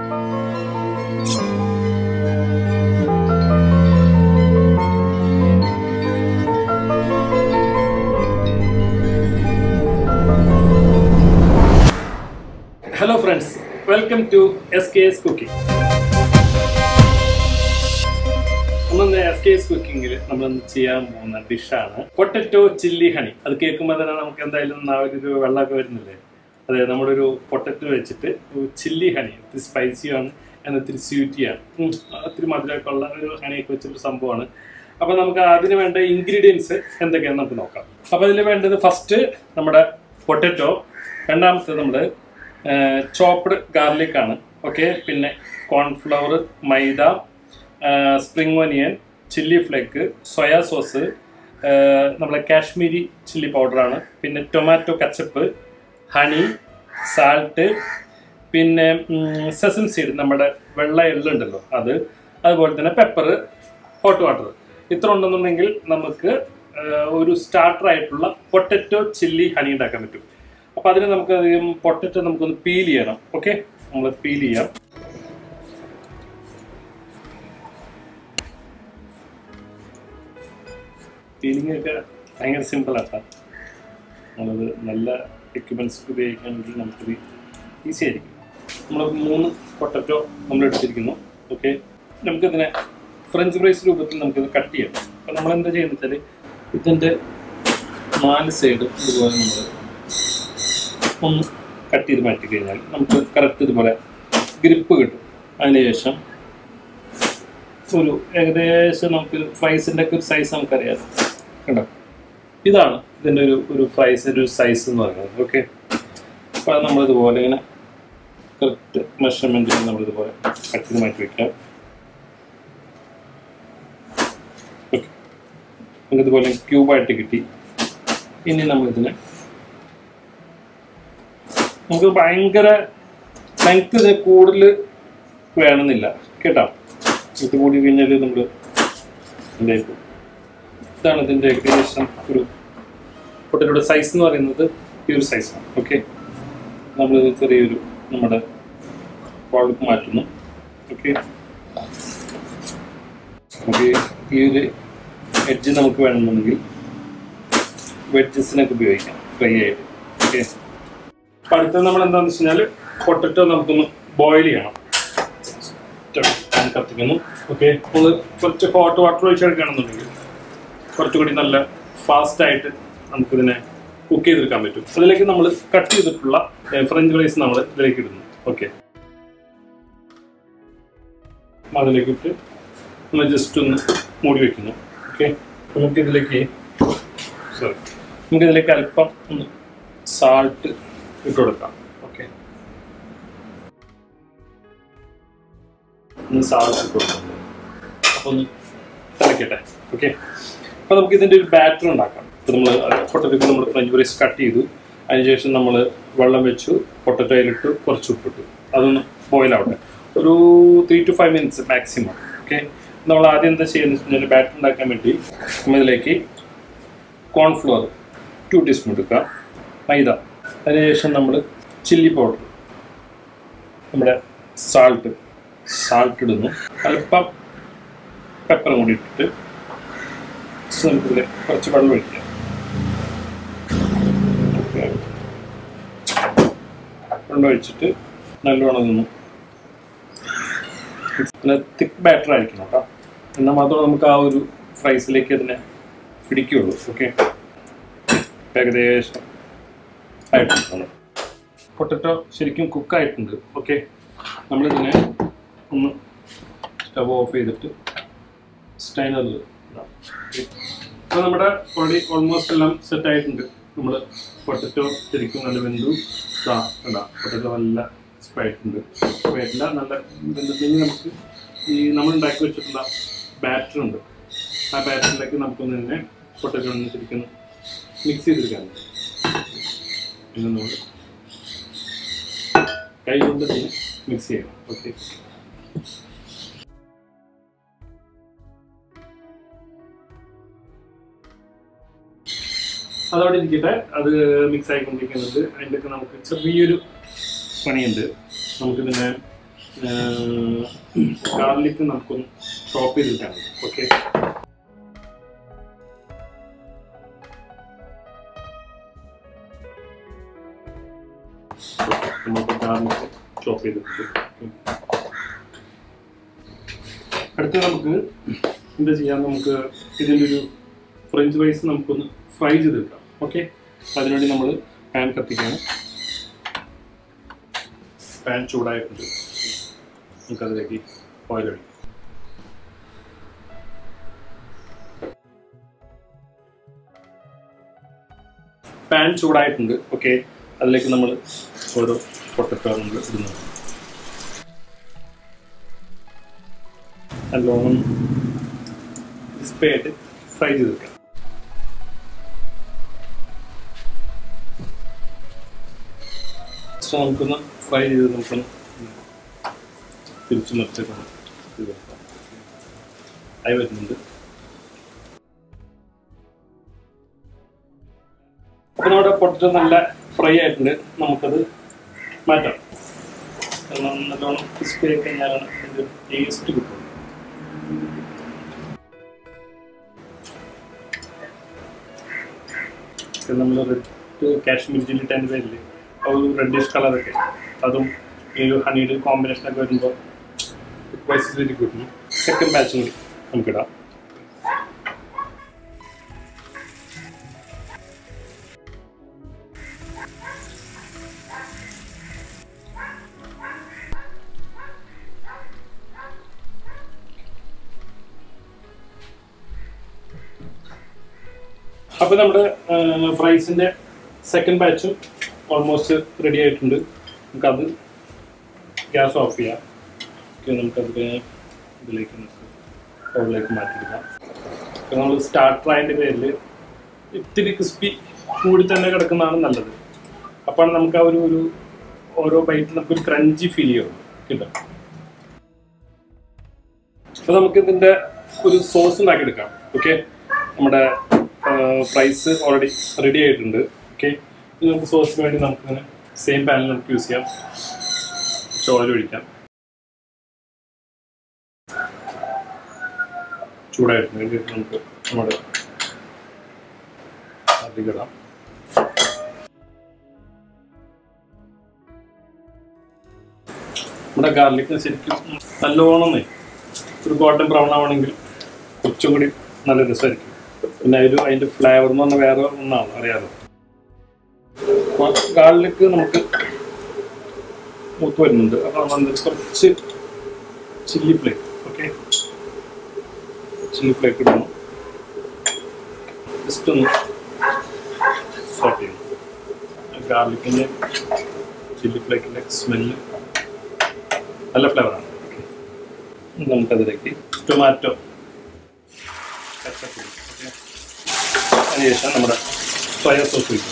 Hello friends welcome to S K S cooking ഇന്ന് S K S കുക്കിങ്ങിൽ നമ്മൾ ഇന്ന് ചെയ്യാൻ പോകുന്ന ഡിഷാണ് പൊട്ടറ്റോ ചില്ലി ഹണി അത് കേൾക്കുമ്പോൾ തന്നെ നമുക്ക് എന്തായാലും നാവിലൊരു വെള്ളമൊക്കെ വരുന്നില്ലേ അതെ നമ്മുടെ ഒരു പൊട്ടറ്റോ വെച്ചിട്ട് ചില്ലി ഹണി ഇത്തിരി സ്പൈസിയാണ് എന്നാൽ ഇത്തിരി സ്വീറ്റിയാണ് ഉം, ഒത്തിരി മധുരമൊക്കെ ഉള്ള ഒരു ഹണിയൊക്കെ വെച്ചൊരു സംഭവമാണ് അപ്പോൾ നമുക്ക് അതിന് വേണ്ട ഇൻഗ്രീഡിയൻസ് എന്തൊക്കെയാണെന്ന് നമുക്ക് നോക്കാം അപ്പോൾ അതിൽ വേണ്ടത് ഫസ്റ്റ് നമ്മുടെ പൊട്ടറ്റോ രണ്ടാമത്തെ നമ്മൾ ചോപ്ഡ് ഗാർലിക് ആണ് ഓക്കെ പിന്നെ cornflour maida spring onion chilli flake soya sauce നമ്മളെ കാശ്മീരി ചില്ലി പൗഡറാണ് പിന്നെ ടൊമാറ്റോ കച്ചപ്പ് ഹണി സാൾട്ട് പിന്നെ സെസം സീഡ് നമ്മുടെ വെള്ള എള്ളുണ്ടല്ലോ അത് അതുപോലെ തന്നെ പെപ്പർ ഹോട്ട് വാട്ടർ ഇത്ര ഉണ്ടെന്നുണ്ടെങ്കിൽ നമുക്ക് ആ, ഒരു സ്റ്റാർട്ടർ ആയിട്ടുള്ള പൊട്ടറ്റോ ചില്ലി ഹണി ഉണ്ടാക്കാൻ പറ്റും അപ്പോൾ അതിന് നമുക്ക് അധികം പൊട്ടറ്റോ നമുക്കൊന്ന് പീൽ ചെയ്യണം ഓക്കെ നമ്മൾ പീൽ ചെയ്യാം പീലിംഗ് ഒക്കെ ഭയങ്കര സിമ്പിൾ ആട്ടാ നമ്മളത് നല്ല എക്യുപ്മെൻറ്റ്സ് ഉപയോഗിക്കുകയാണെങ്കിൽ നമുക്കിത് ഈസി ആയിരിക്കും നമ്മൾ മൂന്ന് പൊട്ടറ്റോ നമ്മൾ എടുത്തിരിക്കുന്നു ഓക്കെ നമുക്കിതിനെ ഫ്രഞ്ച് ഫ്രൈസ് രൂപത്തിൽ നമുക്കിത് കട്ട് ചെയ്യാം അപ്പോൾ നമ്മൾ എന്താ ചെയ്യുന്നത് വെച്ചാൽ ഇതിൻ്റെ നാല് സൈഡ് ഇതുപോലെ നമ്മൾ ഒന്ന് കട്ട് ചെയ്ത് മാറ്റി കഴിഞ്ഞാൽ നമുക്ക് കറക്റ്റ് ഇതുപോലെ ഗ്രിപ്പ് കിട്ടും അതിനുശേഷം ഒരു ഏകദേശം നമുക്ക് ഫ്രൈസിൻ്റെ ഒക്കെ ഒരു സൈസ് നമുക്കറിയാം കണ്ടോ ഇതാണ് ഇതിൻ്റെ ഒരു ഒരു ഫ്രൈസിൻ്റെ ഒരു സൈസ് എന്ന് പറയുന്നത് ഓക്കെ അപ്പോൾ അത് നമ്മളിതുപോലെ ഇങ്ങനെ കറക്റ്റ് മെഷർമെൻറ്റിൽ നമ്മളിതുപോലെ കട്ട് ചെയ്ത് മാറ്റി വയ്ക്കാം ഓക്കെ നമുക്കിതുപോലെ ക്യൂബായിട്ട് കിട്ടി ഇനി നമ്മളിതിനെ നമുക്ക് ഭയങ്കര ലെങ്ത് ഇത് കൂടുതൽ വേണമെന്നില്ല കേട്ടോ ഇത് കൂടി കഴിഞ്ഞാൽ നമ്മൾ എന്തായിരിക്കും ഇതാണ് ഇതിൻ്റെ ഏകദേശം ഒരു പൊട്ടറ്റോയുടെ സൈസ് എന്ന് പറയുന്നത് ഈ ഒരു സൈസാണ് ഓക്കെ നമ്മൾ ചെറിയൊരു നമ്മുടെ ബൗളിലേക്ക് മാറ്റുന്നു ഓക്കെ നമുക്ക് ഈ ഒരു എഡ്ജ് നമുക്ക് വേണമെന്നുണ്ടെങ്കിൽ വെഡ്ജസിനൊക്കെ ഉപയോഗിക്കാം ഫ്രൈ ആയിട്ട് ഓക്കെ അപ്പം അടുത്തത് നമ്മൾ എന്താണെന്ന് വെച്ച് കഴിഞ്ഞാൽ പൊട്ടറ്റോ നമുക്കൊന്ന് ബോയിൽ ചെയ്യണം ഞാൻ കത്തിക്കുന്നു ഓക്കെ നമ്മൾ കുറച്ച് ഹോട്ട് വാട്ടർ ഒഴിച്ചെടുക്കുകയാണെന്നുണ്ടെങ്കിൽ കുറച്ചുകൂടി നല്ല ഫാസ്റ്റ് ആയിട്ട് നമുക്കിതിനെ കുക്ക് ചെയ്തെടുക്കാൻ പറ്റും അതിലേക്ക് നമ്മൾ കട്ട് ചെയ്തിട്ടുള്ള ഫ്രഞ്ച് ഫ്രൈസ് നമ്മൾ ഇതിലേക്ക് ഇടുന്നു ഓക്കെ അതിലേക്ക് ഇട്ട് നമ്മൾ ജസ്റ്റ് ഒന്ന് മൂടി വെക്കുന്നു ഓക്കെ നമുക്കിതിലേക്ക് സോറി നമുക്കിതിലേക്ക് അല്പം ഒന്ന് സാൾട്ട് ഇട്ട് കൊടുക്കാം ഓക്കെ ഒന്ന് സാൾട്ട് ഇട്ട് കൊടുക്കാം അപ്പോൾ ഒന്ന് തിളക്കട്ടെ ഓക്കെ അപ്പോൾ നമുക്ക് ഇതിൻ്റെ ഒരു ബാറ്റർ ഉണ്ടാക്കാം ഇപ്പോൾ നമ്മൾ പൊട്ടറ്റോ നമ്മൾ ഫ്രഞ്ച് ഫ്രൈസ് കട്ട് ചെയ്തു അതിനുശേഷം നമ്മൾ വെള്ളം വെച്ചു പൊട്ടറ്റോയിലിട്ട് കുറച്ച് ഉപ്പിട്ടു അതൊന്ന് ബോയിൽ ആവട്ടെ ഒരു three two five minutes maximum okay നമ്മൾ ആദ്യം എന്താ ചെയ്യുന്നത് വെച്ച് കഴിഞ്ഞാൽ ബാറ്റർ ഉണ്ടാക്കാൻ വേണ്ടി നമ്മൾ ഇതിലേക്ക് കോൺഫ്ലോർ ടു ടീസ്പൂൺ എടുക്കുക മൈദ അതിനുശേഷം നമ്മൾ ചില്ലി പൗഡർ നമ്മുടെ സാൾട്ട് സാൾട്ട് ഇടുന്നു അല്പം പെപ്പറും കൂടി ഇട്ടിട്ട് just നമുക്കിതിൽ കുറച്ച് വെള്ളം ഒഴിക്കാം ഓക്കെ വെള്ളം ഒഴിച്ചിട്ട് നല്ലോണം നിന്ന് പിന്നെ തിക്ക് ബാറ്റർ ആയിരിക്കണം കേട്ടോ എന്നാൽ മാത്രമേ നമുക്ക് ആ ഒരു ഫ്രൈസിലേക്ക് അതിനെ പിടിക്കുകയുള്ളൂ ഓക്കെ ഏകദേശം ആയിട്ടുണ്ട് പൊട്ടറ്റോ ശരിക്കും കുക്കായിട്ടുണ്ട് ഓക്കെ നമ്മളിതിനെ ഒന്ന് സ്റ്റവ് ഓഫ് ചെയ്തിട്ട് സ്റ്റൈനറിൽ അപ്പോൾ നമ്മുടെ ഓൾറെഡി ഓൾമോസ്റ്റ് എല്ലാം സെറ്റ് ആയിട്ടുണ്ട് നമ്മൾ പൊട്ടറ്റോ ശരിക്കും നല്ല വെന്തു ഇതാ കണ്ടാ പൊട്ടറ്റോ നല്ല സ്പ്രൈറ്റുണ്ട് സ്പ്രൈറ്റില്ല നല്ല വെന്തിട്ടുണ്ടെങ്കിൽ നമുക്ക് ഈ നമ്മൾ ഉണ്ടാക്കി വെച്ചിട്ടുള്ള ബാറ്റർ ഉണ്ട് ആ ബാറ്ററിലേക്ക് നമുക്കൊന്ന് തന്നെ പൊട്ടറ്റോ ഒന്ന് ശരിക്കും മിക്സ് ചെയ്തെടുക്കാൻ പിന്നെ നമ്മൾ കൈ കൊണ്ട് തന്നെ മിക്സ് ചെയ്യണം ഓക്കെ അതവിടെ ഇരിക്കട്ടെ അത് മിക്സ് ആയിക്കൊണ്ടിരിക്കുന്നത് അതിൻ്റെയൊക്കെ നമുക്ക് ചെറിയൊരു പണിയുണ്ട് നമുക്കിതിനെ ഗാർലിക് നമുക്കൊന്ന് ചോപ്പ് ചെയ്തിട്ടാണ് ഓക്കെ നമുക്ക് ഗാർലിക് ചോപ്പ് ചെയ്തിട്ടുണ്ട് അടുത്ത് നമുക്ക് എന്താ ചെയ്യാം നമുക്ക് ഇതിൻ്റെ ഒരു ഫ്രഞ്ച് ഫ്രൈസ് നമുക്കൊന്ന് ഫ്രൈ ചെയ്തെടുക്കാം ഓക്കെ അതിനുവേണ്ടി നമ്മൾ പാൻ കത്തിക്കുകയാണ് പാൻ ചൂടായിട്ടുണ്ട് നമുക്കതിലേക്ക് ഓയിൽ ഒഴിക്കാം പാൻ ചൂടായിട്ടുണ്ട് ഓക്കെ അതിലേക്ക് നമ്മൾ ഓരോ പൊട്ടറ്റോ നമ്മൾ ഇടുന്നു നല്ലോണം ക്രിസ്പി ആയിട്ട് ഫ്രൈ ചെയ്തെടുക്കാം സോ നമുക്കൊന്ന് ഫ്രൈ ചെയ്ത് നമുക്കൊന്ന് തിരിച്ചു മറിച്ചൊക്കെ ഇത് വെക്കാം. ആയി വരുന്നുണ്ട് അപ്പോൾ നമ്മുടെ പൊട്ടറ്റോ നല്ല ഫ്രൈ ആയിട്ടുണ്ട് നമുക്കത് മാറ്റാം കാരണം നല്ലോണം ക്രിസ്പി ആയി കഴിഞ്ഞാലാണ് അതിൻ്റെ ടേസ്റ്റ് കിട്ടുന്നത് നമ്മൾ റെഡ് കാശ്മീർ ചില്ലി ടെൻ്റെ പേരില് ആ ഒരു റെഡിഷ് കളറൊക്കെ അതും ഈ ഒരു ഹണിയുടെ കോമ്പിനേഷനൊക്കെ വരുമ്പോൾ വൈസ് വെരി ഗുഡ് സെക്കൻഡ് ബാച്ചും കൂടി നമുക്കിടാം അപ്പോൾ നമ്മുടെ ഫ്രൈസിൻ്റെ സെക്കൻഡ് ബാച്ചും ഓൾമോസ്റ്റ് റെഡി ആയിട്ടുണ്ട് നമുക്കത് ഗ്യാസ് ഓഫ് ചെയ്യാം ഓക്കെ നമുക്കത് ഇതിലേക്ക് ഹോളിലേക്ക് മാറ്റിയെടുക്കാം അപ്പോൾ നമ്മൾ സ്റ്റാർട്ടർ അതിൻ്റെ പേരിൽ ഇത്തിരി ക്രിസ്പി കൂടി തന്നെ കിടക്കുന്നതാണ് നല്ലത് അപ്പോൾ നമുക്ക് ആ ഒരു ഒരു ഓരോ ബൈറ്റിൽ നമുക്കൊരു ക്രഞ്ചി ഫീൽ ചെയ്യും കിട്ടും അപ്പോൾ നമുക്ക് ഇതിൻ്റെ ഒരു സോസ് ഉണ്ടാക്കിയെടുക്കാം ഓക്കെ നമ്മുടെ ഫ്രൈസ് ഓൾറെഡി റെഡി ആയിട്ടുണ്ട് ഓക്കെ ഇനി നമുക്ക് സോസിന് വേണ്ടി നമുക്ക് സെയിം പാനിൽ നമുക്ക് യൂസ് ചെയ്യാം ഓയിൽ ഒഴിക്കാം ചൂടായിട്ടുണ്ട് ഇതിലേക്ക് നമുക്ക് നമ്മുടെ അധികം നമ്മുടെ ഗാർലിക് ശരിക്കും നല്ലോണം ഒരു ഗോൾഡൻ ബ്രൗൺ ആവണമെങ്കിൽ കുറച്ചും കൂടി നല്ല രസമായിരിക്കും പിന്നെ അതിൽ അതിൻ്റെ ഫ്ലേവർ എന്ന് പറഞ്ഞാൽ വേറെ ഒന്നാണ് അറിയാലോ ഗാർലിക് നമുക്ക് മൂത്ത് വരുന്നുണ്ട് അപ്പോൾ നമ്മൾ കുറച്ച് chilli flake okay chilli flake ഇടണം ജസ്റ്റ് ഒന്ന് സോട്ട് ചെയ്യണം ഗാർലിക്കിൻ്റെ ചില്ലി ഫ്ലേക്കിൻ്റെ സ്മെല്ല് നല്ല ഫ്ലേവറാണ് നമുക്കതിലേക്ക് ടൊമാറ്റോ കച്ചപ്പൊടി ഓക്കെ അതിനുശേഷം നമ്മുടെ സോയ സോസ് ഒഴിക്കും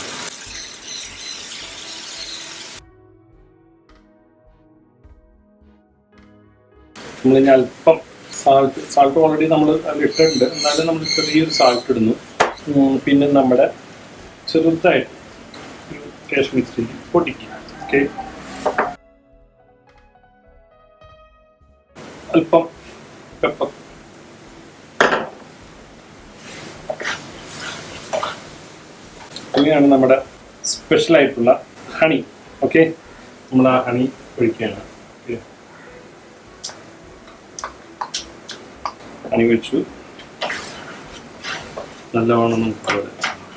നമ്മളിനി അല്പം സാൾട്ട് സാൾട്ട് ഓൾറെഡി നമ്മൾ ഇട്ടിട്ടുണ്ട് എന്നാലും നമ്മൾ ചെറിയൊരു സാൾട്ട് ഇടുന്നു ഉം, പിന്നെ നമ്മുടെ ചെറുതായിട്ട് ഒരു കാശ്മീർ ചില്ലി പൊടിക്കുക ഓക്കെ അല്പം പെപ്പർ ഇങ്ങനെയാണ് നമ്മുടെ സ്പെഷ്യൽ ആയിട്ടുള്ള ഹണി ഓക്കെ നമ്മൾ ആ ഹണി ഒഴിക്കുകയാണ് Okay. ഹണി ഒഴിച്ചു നല്ലവണ്ണം നമുക്ക് അവിടെ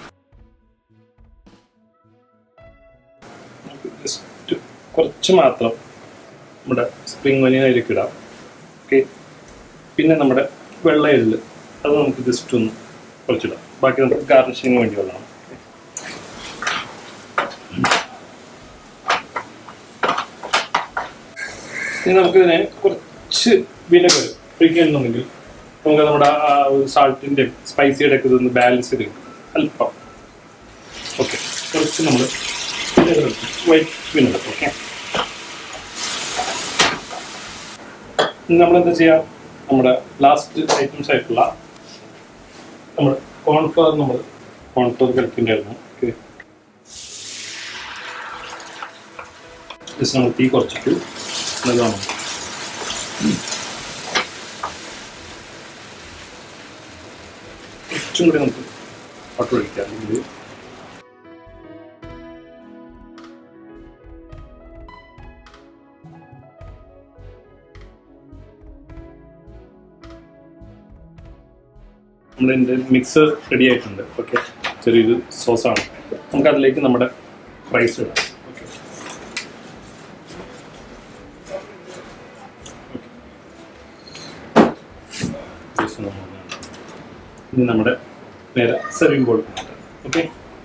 നമുക്ക് ജസ്റ്റ് കുറച്ച് മാത്രം നമ്മുടെ സ്പ്രിംഗ് ഒനിയനിലേക്ക് ഇടാം ഓക്കെ പിന്നെ നമ്മുടെ വെള്ള എള്ള് അത് നമുക്ക് ജസ്റ്റ് ഒന്ന് കുറച്ചിടാം ബാക്കി നമുക്ക് ഗാർണിഷിങ്ങിന് വേണ്ടിയുള്ളതാണ് ഇനി നമുക്കിതിനെ കുറച്ച് വിനെഗർ ഒഴിക്കണമെന്നുണ്ടെങ്കിൽ നമുക്ക് നമ്മുടെ ആ ഒരു സാൾട്ടിൻ്റെ സ്പൈസിയുടെ ഒക്കെ ഇതൊന്ന് ബാലൻസ് ചെയ്ത് കിട്ടും അല്പം ഓക്കെ കുറച്ച് നമ്മൾ വിനെഗർ വൈറ്റ് വിനെഗർ ഓക്കെ ഇനി നമ്മളെന്താ ചെയ്യുക നമ്മുടെ ലാസ്റ്റ് ഐറ്റംസ് ആയിട്ടുള്ള നമ്മൾ കോൺഫ്ലവർ നമ്മൾ കോൺഫ്ലവർ കളിക്കേണ്ടായിരുന്നു ഓക്കെ ജസ്റ്റ് നമ്മൾ തീ കുറച്ചിട്ട് നല്ലോണം കുറച്ചും കൂടി നമുക്ക് പട്ട് ഒഴിക്കാം അല്ലെങ്കിൽ നമ്മുടെ മിക്സ് റെഡി ആയിട്ടുണ്ട് ഓക്കെ ചെറിയൊരു സോസാണ് നമുക്ക് അതിലേക്ക് നമ്മുടെ ഫ്രൈസ് ഇടാം ഓക്കെ ഇനി നമ്മുടെ നേരെ സെർവിങ് ബോൾ ഓക്കെ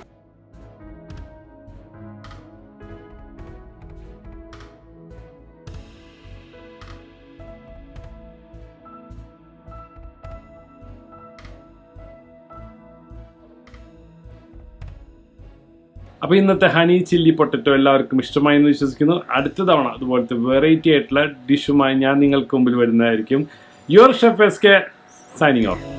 അപ്പോൾ ഇന്നത്തെ ഹണി ചില്ലി പൊട്ടറ്റോ എല്ലാവർക്കും ഇഷ്ടമായി എന്ന് വിശ്വസിക്കുന്നു അടുത്ത തവണ അതുപോലത്തെ വെറൈറ്റി ആയിട്ടുള്ള ഡിഷുമായി ഞാൻ നിങ്ങൾക്ക് മുമ്പിൽ വരുന്നതായിരിക്കും your chef S K signing of